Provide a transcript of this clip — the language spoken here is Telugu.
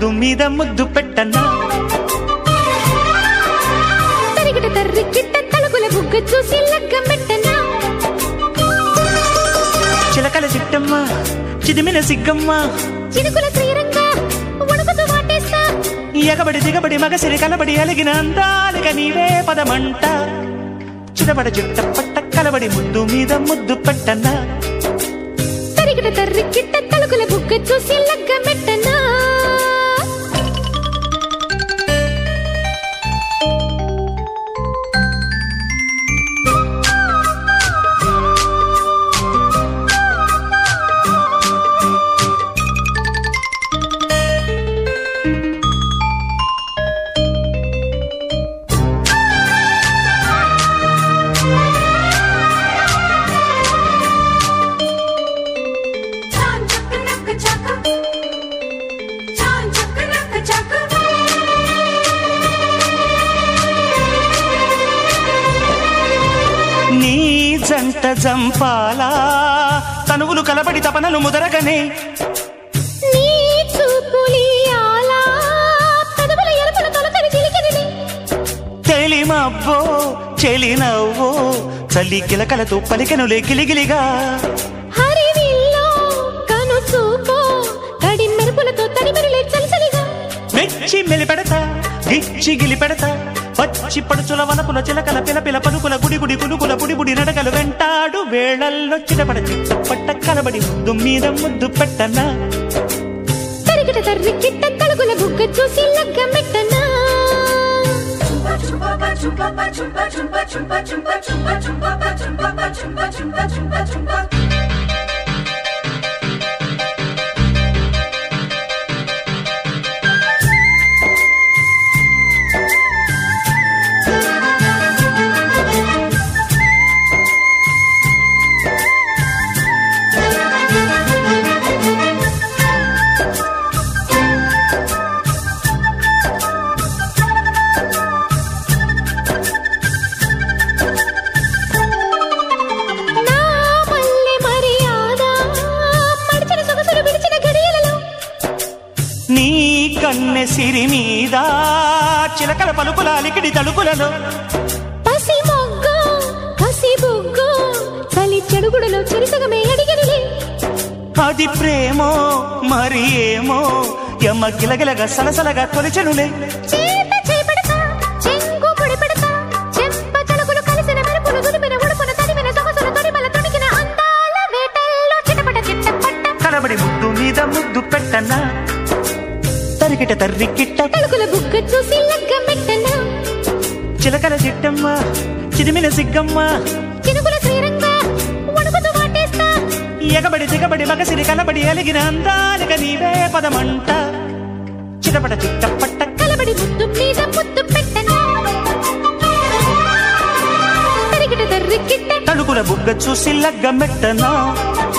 ముద్దు మీద ముద్దు పెట్టన్నా తరిగిట తర్రి కిట్ట తలుగుల బుగ్గ చూసి లగ్గం పెట్టనా చిలకల చిట్టమ్మ చిదిమిన సిగ్గమ్మ చినుకుల శ్రీరంగ ఉణుకుతూ వాటేస్తా ఎగబడి దిగబడి మగసిరి కలబడి అలిగిన అందాలిక నీవే పదమంట చిటపడ చుట్ట పట్ట కలబడి ముద్దు మీద ముద్దు పెట్టన్నా తరిగిట తర్రి కిట్ట తలుగుల బుగ్గ చూసి లగ్గం పెట్టనా Chan chaka naka chaka. Chan chaka naka chaka. నీ జంట జంపాలా తనువులు కలబడి తపనలు ముదరగనే నీ చూపులియాలా పెదవుల ఎరుపుల తొలకరి చిలికిరిని తెలిమబ్బో చెలి నవ్వో చల్లి కిలకలతో పలికెనులే గిలిగిలిగా హరివిల్లో కను చూపో కడి మెరుపులతో తడిమెరులే చలిచలిగా మెచ్చి మెలిపెడతా గిచ్చి గిలిపెడతా పచ్చి పడుచుల వలపుల చిలకల పిలపిల పలుకుల గుడి గుడి కులుకుల బుడి బుడి నడకలు వెంటాడు వేళల్లో చిటపడ చిట్ట పట్ట కలబడి ముద్దు మీద ముద్దు పెట్టన్నా తరిగిట తర్రి కిట్ట తలుగుల బుగ్గ చూసి లగ్గం పెట్టనా Chumba chumba ba chumba ba chumba chumba chumba chumba chumba chumba ba chumba ba chumba chumba chumba chumba. నా మల్లె మర్యాద మడిచిన సొగసులు విడిచిన గడియలలో నీ కన్నె సిరి మీద చిలకల పలుకుల అలికిడి తలుపులలో పసి మొగ్గ కసి బుగ్గ చలి చెడుగుడులో చెరిసగమే అడిగనిలే అది ప్రేమో మరి ఏమో ఎమ్మ గిలగిలగా సలసలగా తొలిచెనులే చేత చేపడతా చెంగు పొడి పెడతా చెంప చెలుగులు కలిసిన మెరుపులు దులిపిన ఉడుపున తడిమిన సొగసుల తొడిమల తొడిగిన అందాల వేటల్లో చిటపట చిట్టపట్ట కలబడి ముద్దు మీద ముద్దు పెట్టన్నా తరికిట తర్రికిట్ట తలుకుల బుగ్గ చూసి లగ్గం పెట్టనా చిలకల చిట్టమ్మ చిదిమిన సిగ్గమ్మ చినుకుల శ్రీరంగ వణుకుతూ వాటేస్తా ఎగబడి దిగబడి మగసిరి కలబడి అలిగిన అందాలిక నీవే పదమంట చిటపట చిట్ట పట్ట కలబడి ముద్దు మీద ముద్దు పెట్టనా తరిగిట తర్రి కిట్ట తలుకుల బుగ్గ చూసి లగ్గమెట్టనా